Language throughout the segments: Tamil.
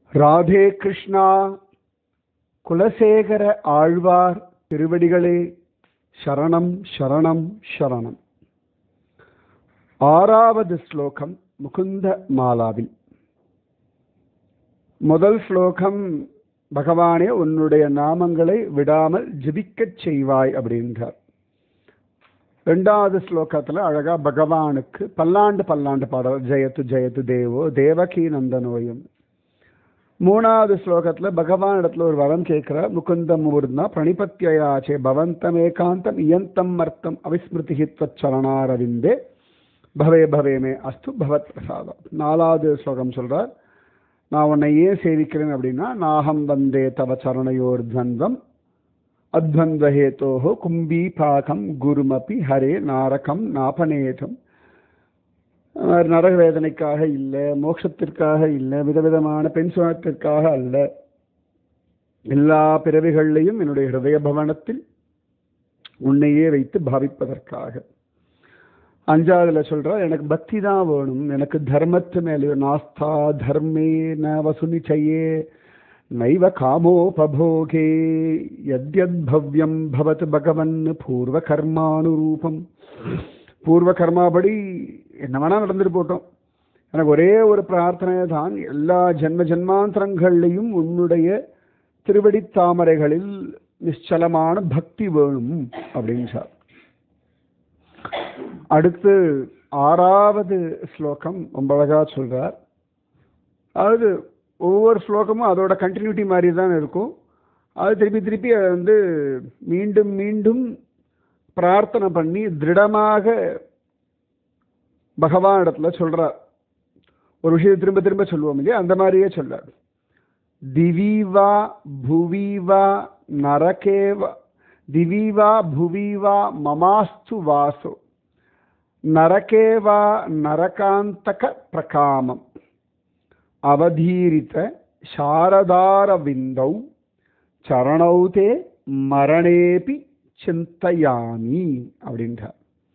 ராதே கிருஷ்ணா குலசேகர ஆழ்வார் திருவடிகளே சரணம் சரணம் சரணம் ஆறாவது ஸ்லோகம் முகுந்த மாலாவில் முதல் ஸ்லோகம் பகவானே உன்னுடைய நாமங்களை விடாமல் ஜபிக்கச் செய்வாய் அப்படின்றார் ரெண்டாவது ஸ்லோகத்துல அழகா பகவானுக்கு பல்லாண்டு பல்லாண்டு பாடல் ஜெயத்து ஜெயத்து தேவோ தேவகி நந்தனோயம் மூணாவது ஸ்லோகத்துல பகவான் இடத்துல ஒரு வரம் கேட்கிறார் முகுந்தம் ஊர்னா பிரணிபத்தியாச்சே பவந்தம் ஏகாந்தம் இயந்தம் அர்த்தம் அவிஸ்மிருதி சரணாரவிந்தே பவே பவேமே அஸ்து பவத் பிரசாதம் நாலாவது ஸ்லோகம் சொல்றார் நான் உன்னை ஏன் சேவிக்கிறேன் அப்படின்னா நாகம் வந்தே தவ சரணையோர் துவந்தம் அத்வந்தஹேதோஹோ கும்பீபாகம் குருமபி ஹரே நாரகம் நாபநேதம் நரக வேதனைக்காக இல்லை மோட்சத்திற்காக இல்லை விதவிதமான பெண் சுகத்திற்காக அல்ல எல்லா பிறவிகள்லையும் என்னுடைய ஹிருதய பவனத்தில் உன்னையே வைத்து பாவிப்பதற்காக அஞ்சாவதுல சொல்ற எனக்கு பக்தி தான் வேணும் எனக்கு தர்மத்து மேலே நாஸ்தா தர்மே ந வசுனிச்சையே நைவ காமோபபோகே யத்யத் பவ்யம் பவத் பகவன் பூர்வ கர்மானுரூபம் பூர்வ கர்மாபடி என்ன வேணா நடந்துட்டு போட்டோம் எனக்கு ஒரே ஒரு பிரார்த்தனை தான் எல்லா ஜென்ம ஜென்மாந்திரங்கள்லையும் உன்னுடைய திருவடி தாமரைகளில் நிச்சலமான பக்தி வேணும் அப்படின்னு சார் அடுத்து ஆறாவது ஸ்லோகம் ரொம்ப அழகா சொல்றார் அதாவது ஒவ்வொரு ஸ்லோகமும் அதோட கண்டினியூட்டி மாதிரி தான் இருக்கும் அது திருப்பி திருப்பி அதை வந்து மீண்டும் மீண்டும் பிரார்த்தனை பண்ணி திருடமாக பகவான் இடத்துல சொல்றார் ஒரு விஷயத்தை திரும்ப திரும்ப சொல்லுவோம் இல்லையா அந்த மாதிரியே சொல்றார் திவிவா புவிவா நரகேவா திவிவா புவிவா மமாஸ்து வாசோ நரகேவா நரகாந்தக பிரகாமம் அவதீரித்த சாரதார விந்தௌ சரணௌ தே மரணேபி சிந்தையாமி அப்படின்றார்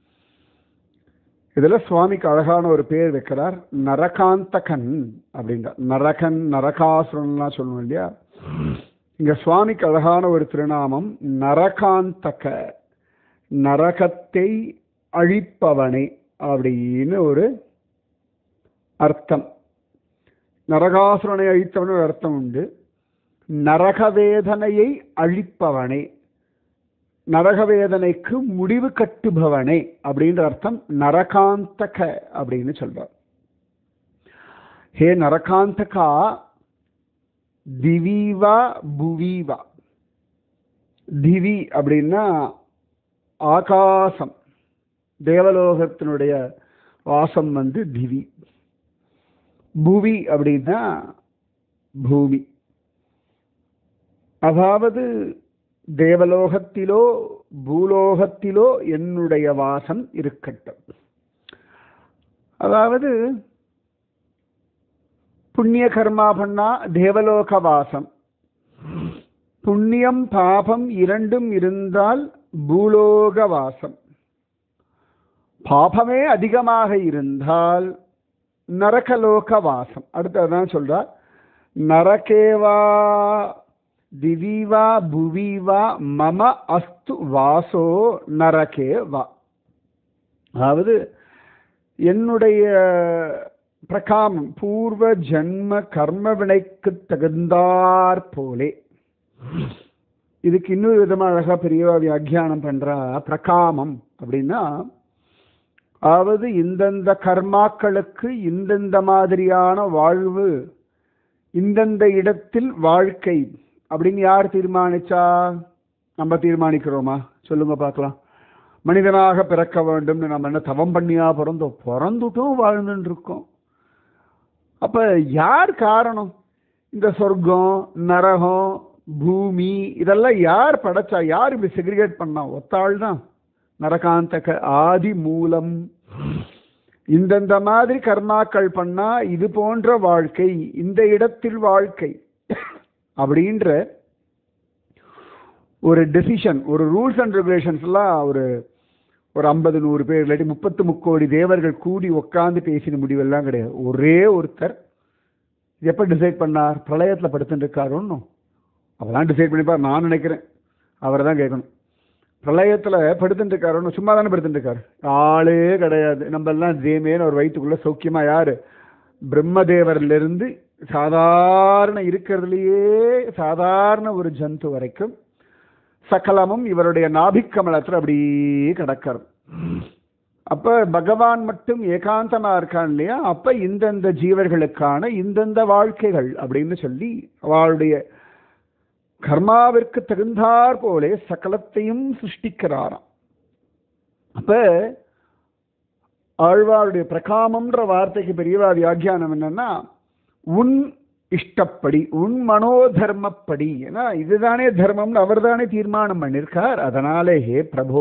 இதுல சுவாமிக்கு அழகான ஒரு பேர் வைக்கிறார் நரகாந்தகன் அப்படின்றார் நரகன் நரகாசுரன்லாம் சொல்லணும் இல்லையா இங்க சுவாமிக்கு அழகான ஒரு திருநாமம் நரகாந்தக நரகத்தை அழிப்பவனே அப்படின்னு ஒரு அர்த்தம் நரகாசுரனை அழித்தவன் ஒரு அர்த்தம் உண்டு நரகவேதனையை அழிப்பவனே நரகவேதனைக்கு முடிவு கட்டுபவனே அப்படின்ற அர்த்தம் நரகாந்தக அப்படின்னு சொல்றார் ஹே நரகாந்தகா திவிவா புவிவா திவி அப்படின்னா ஆகாசம் தேவலோகத்தினுடைய வாசம் வந்து திவி புவி அப்படின்னா பூமி அதாவது தேவலோகத்திலோ பூலோகத்திலோ என்னுடைய வாசம் இருக்கட்டும் அதாவது புண்ணிய கர்மா பண்ணா தேவலோக வாசம் புண்ணியம் பாபம் இரண்டும் இருந்தால் பூலோக வாசம் பாபமே அதிகமாக இருந்தால் நரகலோக வாசம் அடுத்ததான் சொல்றார் நரகேவா திவிவா புவிவா மம அஸ்து வாசோ நரகே வா அதாவது என்னுடைய பிரகாமம் பூர்வ ஜன்ம கர்ம வினைக்கு தகுந்தாற் போலே இதுக்கு இன்னொரு விதமா அழகா பெரியவா வியாக்கியானம் பண்றா பிரகாமம் அப்படின்னா அதாவது இந்தந்த கர்மாக்களுக்கு இந்தந்த மாதிரியான வாழ்வு இந்தந்த இடத்தில் வாழ்க்கை அப்படின்னு யார் தீர்மானிச்சா நம்ம தீர்மானிக்கிறோமா சொல்லுங்க பார்க்கலாம் மனிதனாக பிறக்க வேண்டும்னு நம்ம என்ன தவம் பண்ணியா பிறந்தோம் பிறந்துட்டும் வாழ்ந்துட்டு இருக்கோம் அப்ப யார் காரணம் இந்த சொர்க்கம் நரகம் பூமி இதெல்லாம் யார் படைச்சா யார் இப்படி செக்ரிகேட் பண்ணா ஒத்தாள் தான் நரகாந்தக ஆதி மூலம் இந்தந்த மாதிரி கர்மாக்கள் பண்ணா இது போன்ற வாழ்க்கை இந்த இடத்தில் வாழ்க்கை அப்படின்ற ஒரு டெசிஷன் ஒரு ரூல்ஸ் அண்ட் ரெகுலேஷன்ஸ் எல்லாம் ஒரு ஒரு ஐம்பது நூறு பேர் இல்லாட்டி முப்பத்து முக்கோடி தேவர்கள் கூடி உட்காந்து பேசின முடிவெல்லாம் கிடையாது ஒரே ஒருத்தர் இது எப்போ டிசைட் பண்ணார் பிரளயத்தில் படுத்துட்டு இருக்காரு ஒன்றும் அவெல்லாம் டிசைட் பண்ணிப்பார் நான் நினைக்கிறேன் அவரை தான் கேட்கணும் பிரளயத்தில் படுத்துட்டு இருக்காரு ஒன்றும் சும்மா தானே படுத்துட்டு இருக்காரு ஆளே கிடையாது நம்ம எல்லாம் ஜேமேன்னு ஒரு வயிற்றுக்குள்ள சௌக்கியமா யாரு பிரம்மதேவரிலிருந்து சாதாரண இருக்கிறதுலையே சாதாரண ஒரு ஜந்து வரைக்கும் சகலமும் இவருடைய நாபிக்கமலத்தில் அப்படியே கிடக்கிறது அப்ப பகவான் மட்டும் ஏகாந்தமா இருக்கான் இல்லையா அப்ப இந்தந்த ஜீவர்களுக்கான இந்தந்த வாழ்க்கைகள் அப்படின்னு சொல்லி அவளுடைய கர்மாவிற்கு தகுந்தாற் போலே சகலத்தையும் சிருஷ்டிக்கிறாராம் அப்ப ஆழ்வாருடைய பிரகாமம்ன்ற வார்த்தைக்கு பெரியவா வியாக்கியானம் என்னன்னா உன் இஷ்டப்படி உன் மனோதர்மப்படி ஏன்னா இதுதானே தர்மம்னு அவர் தானே தீர்மானம் பண்ணிருக்கார் அதனாலே ஹே பிரபோ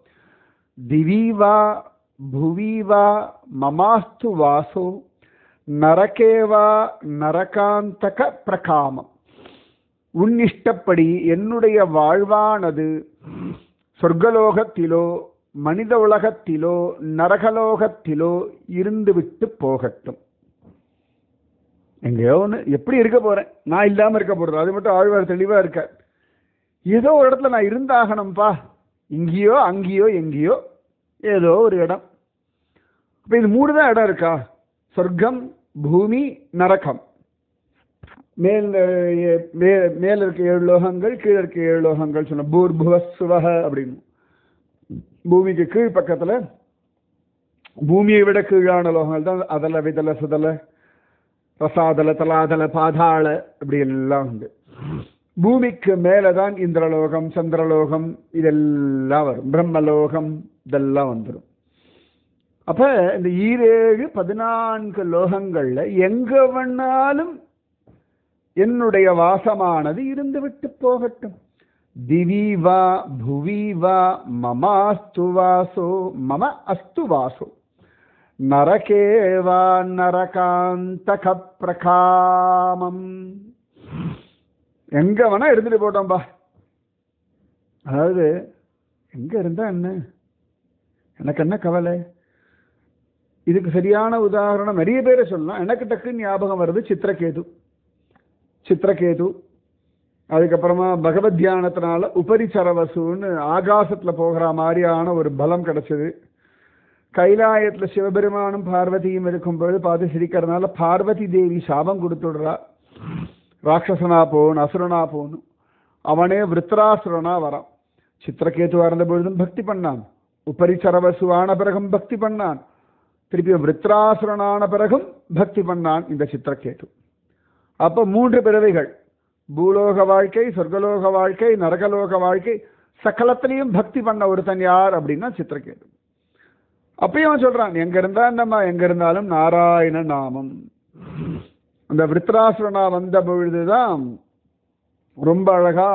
திவீவா புவீவா மமாஸ்து வாசோ நரகேவா நரகாந்தக பிரகாமம் உன் இஷ்டப்படி என்னுடைய வாழ்வானது சொர்க்கலோகத்திலோ மனித உலகத்திலோ நரகலோகத்திலோ இருந்துவிட்டு போகட்டும் எங்கேயோ ஒன்று எப்படி இருக்க போறேன் நான் இல்லாம இருக்க போறது அது மட்டும் ஆழ்வார் தெளிவா இருக்க ஏதோ ஒரு இடத்துல நான் இருந்தாகணும்ப்பா இங்கேயோ அங்கேயோ எங்கேயோ ஏதோ ஒரு இடம் அப்ப இது மூணு தான் இடம் இருக்கா சொர்க்கம் பூமி நரகம் மேல் அஹ், மே- மேல இருக்க ஏழு லோகங்கள் கீழே இருக்க ஏழு லோகங்கள் சொன்ன பூர் புவஸ்வக அப்படின்னு பூமிக்கு கீழ் பக்கத்துல பூமியை விட கீழான லோகங்கள் தான் அதல விதல சுதல ரசாதல தலாதல பாதாள இப்படி எல்லாம் உண்டு பூமிக்கு மேலதான் இந்திரலோகம் சந்திரலோகம் இதெல்லாம் வரும் பிரம்மலோகம் இதெல்லாம் வந்துடும் அப்ப இந்த ஈரேழு பதினான்கு லோகங்கள்ல எங்க வேணாலும் என்னுடைய வாசமானது இருந்து விட்டு போகட்டும் திவி வா புவி வா மம அஸ்து வாசோ மம அஸ்து வாசோ நரகே வா நரகாந்தக பிரகாமம் எங்க வேணா இருந்துட்டு போட்டோம்பா அதாவது எங்க இருந்தா என்ன எனக்கு என்ன கவலை இதுக்கு சரியான உதாரணம் நிறைய பேரை சொல்லலாம் எனக்கு டக்குன்னு ஞாபகம் வருது சித்திரகேது சித்திரகேது அதுக்கப்புறமா பகவத் தியானத்தினால உபரிச்சரவசுன்னு ஆகாசத்துல போகிற மாதிரியான ஒரு பலம் கிடைச்சது கைலாயத்துல சிவபெருமானும் பார்வதியும் இருக்கும்பொழுது பார்த்து சிரிக்கிறதுனால பார்வதி தேவி சாபம் கொடுத்துடுறா ராட்சசனா போன் அசுரனா போன் அவனே விருத்ராசுரனா வரான் சித்திரகேதுவா இருந்த பொழுதும் பக்தி பண்ணான் உபரிச்சரவசு ஆன பிறகும் பக்தி பண்ணான் திருப்பி விருத்ராசுரனான பிறகும் பக்தி பண்ணான் இந்த சித்திரகேது அப்ப மூன்று பிறவைகள் பூலோக வாழ்க்கை சொர்க்கலோக வாழ்க்கை நரகலோக வாழ்க்கை சகலத்திலையும் பக்தி பண்ண ஒருத்தன் யார் அப்படின்னா சித்திரகேது அப்பயும் அவன் சொல்றான் எங்க இருந்தா நம்ம எங்க இருந்தாலும் நாராயண நாமம் அந்த விருத்ராசுரனா வந்த பொழுதுதான் ரொம்ப அழகா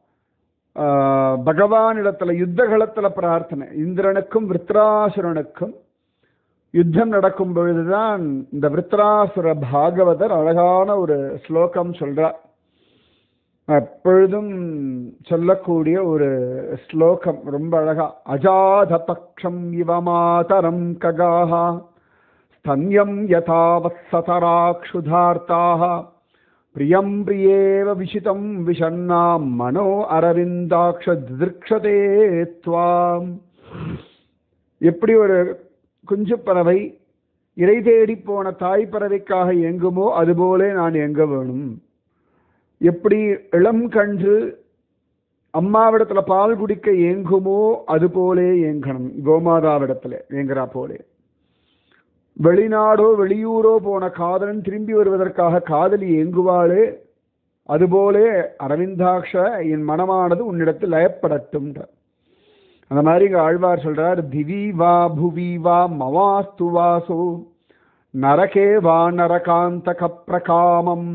ஆஹ், பகவானிடத்துல யுத்த களத்துல பிரார்த்தனை இந்திரனுக்கும் விருத்ராசுரனுக்கும் யுத்தம் நடக்கும் பொழுதுதான் இந்த விருத்ராசுர பாகவதர் அழகான ஒரு ஸ்லோகம் சொல்றார் எப்பொழுதும் சொல்லக்கூடிய ஒரு ஸ்லோகம் ரொம்ப அழகா அஜாத பக்ஷம் இவ மாதரம் ககாஹா ஸ்தன்யம் யதாவத்சதராக்ஷுதார்த்தாக பிரியம் பிரியேவ விஷிதம் விஷன்னாம் மனோ அரவிந்தாக்ஷ திருக்ஷதே துவாம் எப்படி ஒரு குஞ்சு பறவை இறை தேடி போன தாய் பறவைக்காக எங்குமோ அதுபோலே நான் எங்க வேணும் எப்படி இளம் கன்று அம்மாவிடத்துல பால் குடிக்க ஏங்குமோ அது போலே ஏங்கணும் கோமாதாவிடத்துல ஏங்குறா போலே வெளிநாடோ வெளியூரோ போன காதலன் திரும்பி வருவதற்காக காதலி ஏங்குவாளே அதுபோலே அரவிந்தாக்ஷ என் மனமானது உன்னிடத்தில் லயப்படட்டும் அந்த மாதிரி இங்க ஆழ்வார் சொல்றார் திவி வா புவி வா மவாஸ்து வாசோ நரகே வா நரகாந்தக பிரகாமம்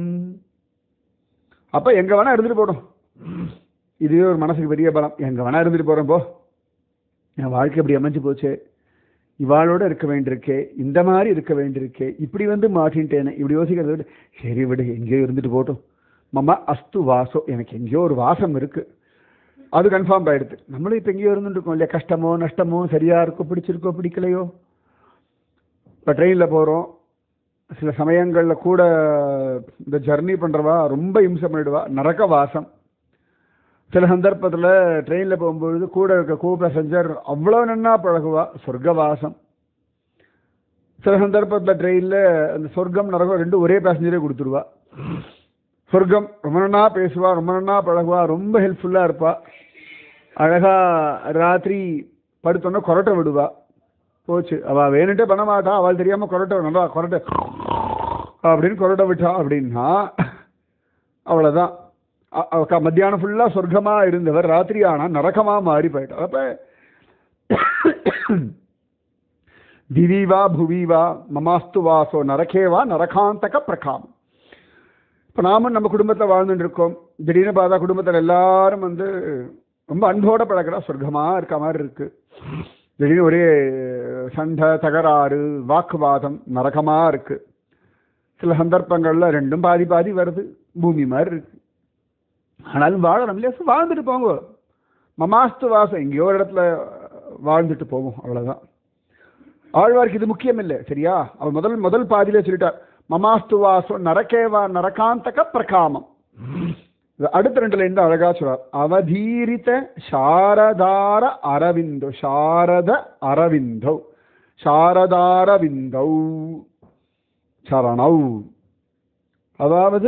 அப்ப எங்க வேணா இருந்துட்டு போடும் இதுவே ஒரு மனசுக்கு பெரிய பலம் எங்க வேணா இருந்துட்டு போறோம் போ என் வாழ்க்கை இப்படி அமைஞ்சு போச்சு இவாளோட இருக்க வேண்டியிருக்கே இந்த மாதிரி இருக்க வேண்டியிருக்கே இப்படி வந்து மாட்டின்ட்டேனே இப்படி யோசிக்கிறத விட சரி விடு எங்கேயோ இருந்துட்டு போட்டும் மம அஸ்து வாசோ எனக்கு எங்கேயோ ஒரு வாசம் இருக்கு அது கன்ஃபார்ம் ஆயிடுது நம்மளும் இப்போ எங்கேயோ இருந்துட்டு இருக்கோம் இல்லையா கஷ்டமோ நஷ்டமோ சரியா இருக்கோ பிடிச்சிருக்கோ பிடிக்கலையோ இப்போ ட்ரெயினில் போகிறோம் சில சமயங்களில் கூட இந்த ஜர்னி பண்ணுறவா ரொம்ப இம்சை பண்ணிடுவா நரக வாசம் சில சந்தர்ப்பத்தில் ட்ரெயினில் போகும்பொழுது கூட இருக்க கோ பேசஞ்சர் அவ்வளோ நன்னா பழகுவா சொர்க்க வாசம் சில சந்தர்ப்பத்தில் ட்ரெயினில் அந்த சொர்க்கம் நரகம் ரெண்டும் ஒரே பேசஞ்சரே கொடுத்துருவா சொர்க்கம் ரொம்ப நன்னா பேசுவா ரொம்ப நன்னா பழகுவா ரொம்ப ஹெல்ப்ஃபுல்லாக இருப்பா அழகா ராத்திரி படுத்தோன்னே கொரட்டை விடுவா போச்சு அவள் வேணுட்டே பண்ண மாட்டா அவள் தெரியாமல் கொரட்டை நல்லா கொரட்டை அப்படின்னு கொரட்டை விட்டா அப்படின்னா அவ்வளோதான் அ- அவ க- மத்தியானம் ஃபுல்லாக சொர்க்கமாக இருந்தவர் ராத்திரி ஆனால் நரகமாக மாறி போயிட்டார் அப்போ திவிவா புவிவா மமாஸ்து வாசோ நரகேவா நரகாந்தக பிரகாம் இப்போ நாமும் நம்ம குடும்பத்தில் வாழ்ந்துட்டு இருக்கோம் திடீர்னு பார்த்தா குடும்பத்தில் எல்லாரும் வந்து ரொம்ப அன்போட பழகிறா சொர்க்கமாக இருக்க மாதிரி இருக்கு திடீர்னு ஒரே சண்டை தகராறு வாக்குவாதம் நரகமாக இருக்கு சில சந்தர்ப்பங்களில் ரெண்டும் பாதி பாதி வருது பூமி மாதிரி இருக்கு ஆனாலும் வாழணும் இல்லையா வாழ்ந்துட்டு போங்க மமாஸ்து வாசம் எங்கேயோ ஒரு இடத்துல வாழ்ந்துட்டு போவோம் அவ்வளவுதான் ஆழ்வார்க்கு இது முக்கியம் இல்லை சரியா அவர் முதல் முதல் பாதியிலே சொல்லிட்டார் மமாஸ்து வாசம் நரகேவா நரகாந்தக பிரகாமம் இது அடுத்த ரெண்டுல இருந்து அழகா சொல்றார் அவதீரித சாரதார அரவிந்தோ சாரத அரவிந்தோ சாரதாரவிந்தௌ சரணௌ அதாவது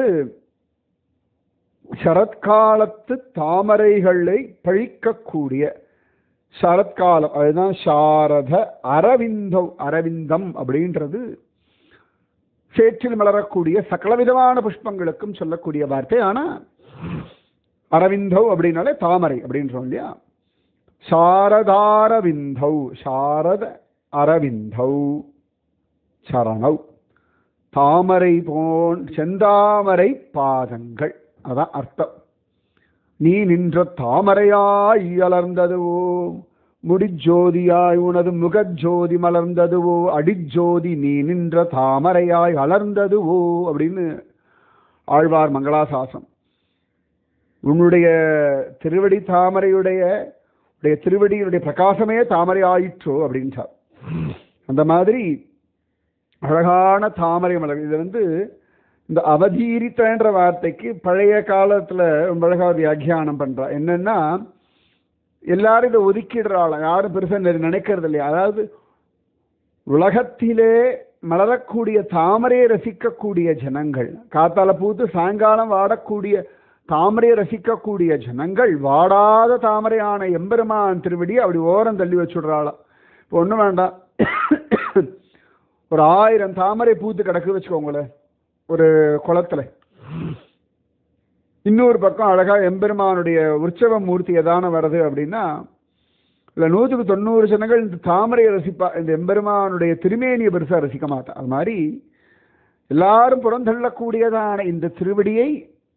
சரத்காலத்து தாமரைகளை பழிக்கக்கூடிய சரத்காலம் அதுதான் சாரத அரவிந்தம் அரவிந்தம் அப்படின்றது சேற்றில் மலரக்கூடிய சகலவிதமான புஷ்பங்களுக்கும் சொல்லக்கூடிய வார்த்தை ஆனா அரவிந்தௌ அப்படின்னாலே தாமரை அப்படின்றோம் இல்லையா சாரதாரவிந்தௌ சாரத அரவிந்தௌ சரணௌ தாமரை போன் செந்தாமரை பாதங்கள் அதான் அர்த்தம் நீ நின்ற தாமரையாய் அலர்ந்ததுவோ முடிஜோதியாய் உனது முகஜோதி மலர்ந்ததுவோ அடிஜோதி நீ நின்ற தாமரையாய் அலர்ந்ததுவோ அப்படின்னு ஆழ்வார் மங்களாசாசம் உன்னுடைய திருவடி தாமரையுடைய உடைய திருவடியுடைய பிரகாசமே தாமரை ஆயிற்றோ அப்படின்றார் அந்த மாதிரி அழகான தாமரை மலர் இது வந்து இந்த அவதீரித்தன்ற வார்த்தைக்கு பழைய காலத்துல ரொம்ப அழகா ஒரு வியாக்கியானம் பண்றா என்னன்னா எல்லாரும் இதை ஒதுக்கிடுறாள் யாரும் பெருசா நெ- நினைக்கிறது இல்லையா அதாவது உலகத்திலே மலரக்கூடிய தாமரையை ரசிக்கக்கூடிய ஜனங்கள் காத்தால பூத்து சாயங்காலம் வாடக்கூடிய தாமரையை ரசிக்கக்கூடிய ஜனங்கள் வாடாத தாமரையான எம்பெருமான் திருவடி அப்படி ஓரம் தள்ளி வச்சுடுறாளாம் இப்போ ஒன்றும் வேண்டாம் ஒரு ஆயிரம் தாமரை பூத்து கிடக்கு வச்சுக்கோங்களேன் ஒரு குளத்துல இன்னொரு பக்கம் அழகா எம்பெருமானுடைய உற்சவ மூர்த்தி எதான வருது அப்படின்னா இல்ல நூற்றுக்கு தொண்ணூறு ஜனங்கள் இந்த தாமரையை ரசிப்பா இந்த எம்பெருமானுடைய திருமேனியை பெருசா ரசிக்க மாட்டா அது மாதிரி எல்லாரும் புறந்தள்ளக்கூடியதான இந்த திருவடியை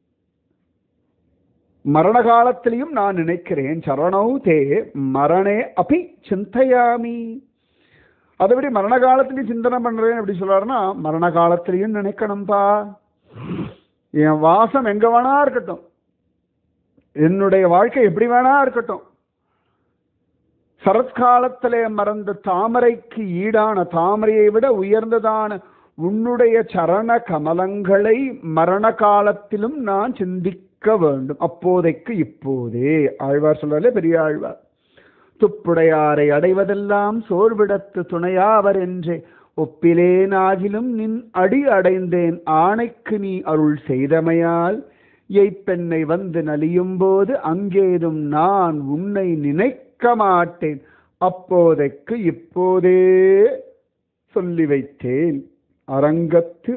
மரண காலத்திலையும் நான் நினைக்கிறேன் சரணௌ தே மரணே அபி சிந்தையாமி அதை விட மரண காலத்திலையும் சிந்தனை பண்றேன் அப்படி சொல்றாருன்னா மரண காலத்திலையும் நினைக்கணும்பா என் வாசம் எங்க வேணா இருக்கட்டும் என்னுடைய வாழ்க்கை எப்படி வேணா இருக்கட்டும் சரத்காலத்திலே மறந்த தாமரைக்கு ஈடான தாமரையை விட உயர்ந்ததான உன்னுடைய சரண கமலங்களை மரண காலத்திலும் நான் சிந்திக்க வேண்டும் அப்போதைக்கு இப்போதே ஆழ்வார் சொல்றாரு பெரிய ஆழ்வார் துப்புடையாரை அடைவதெல்லாம் சோர்விடத்து துணையாவர் என்றே ஒப்பிலேனாகிலும் நின் அடி அடைந்தேன் ஆணைக்கு நீ அருள் செய்தமையால் எய்ப்பெண்ணை வந்து நலியும் போது அங்கேதும் நான் உன்னை நினைக்க மாட்டேன் அப்போதைக்கு இப்போதே சொல்லி வைத்தேன் அரங்கத்து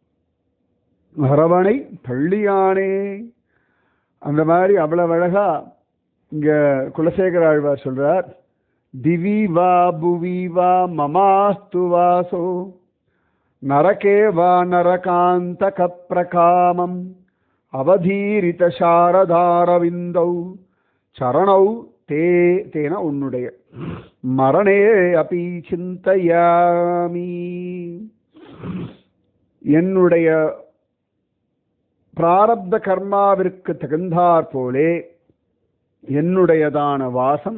அரவணை பள்ளியானே அந்த மாதிரி அவ்வளவு அழகா இங்க குலசேகர ஆழ்வார் சொல்றார் திவி வா புவி வா மமாஸ்து வாசோ நரகே வா நரகாந்த கப்ரகாமம் அவதீரித சாரதாரவிந்தௌ சரணௌ தே தேன உன்னுடைய மரணே அபி சிந்தையாமி என்னுடைய பிராரப்த கர்மாவிற்கு தகுந்தாற் போலே என்னுடையதான வாசம்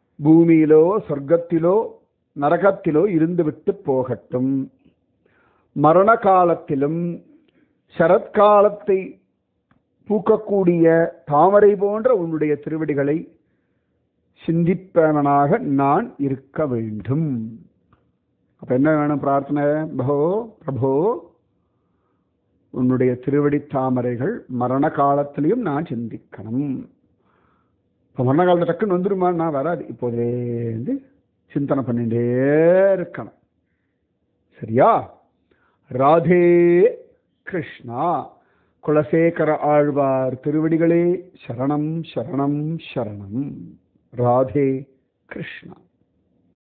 பூமியிலோ சொர்க்கத்திலோ நரகத்திலோ இருந்துவிட்டு போகட்டும் மரண காலத்திலும் சரத்காலத்தை பூக்கக்கூடிய தாமரை போன்ற உன்னுடைய திருவடிகளை சிந்திப்பவனாக நான் இருக்க வேண்டும் அப்ப என்ன வேணும் பிரார்த்தனை பகோ பிரபோ உன்னுடைய திருவடி தாமரைகள் மரண காலத்திலையும் நான் சிந்திக்கணும் இப்போ மரண காலத்தில் டக்குன்னு வந்துருமா நான் வராது இப்போதுலேருந்து சிந்தனை பண்ணிட்டே இருக்கணும் சரியா ராதே கிருஷ்ணா குலசேகர ஆழ்வார் திருவடிகளே சரணம் சரணம் சரணம் ராதே கிருஷ்ணா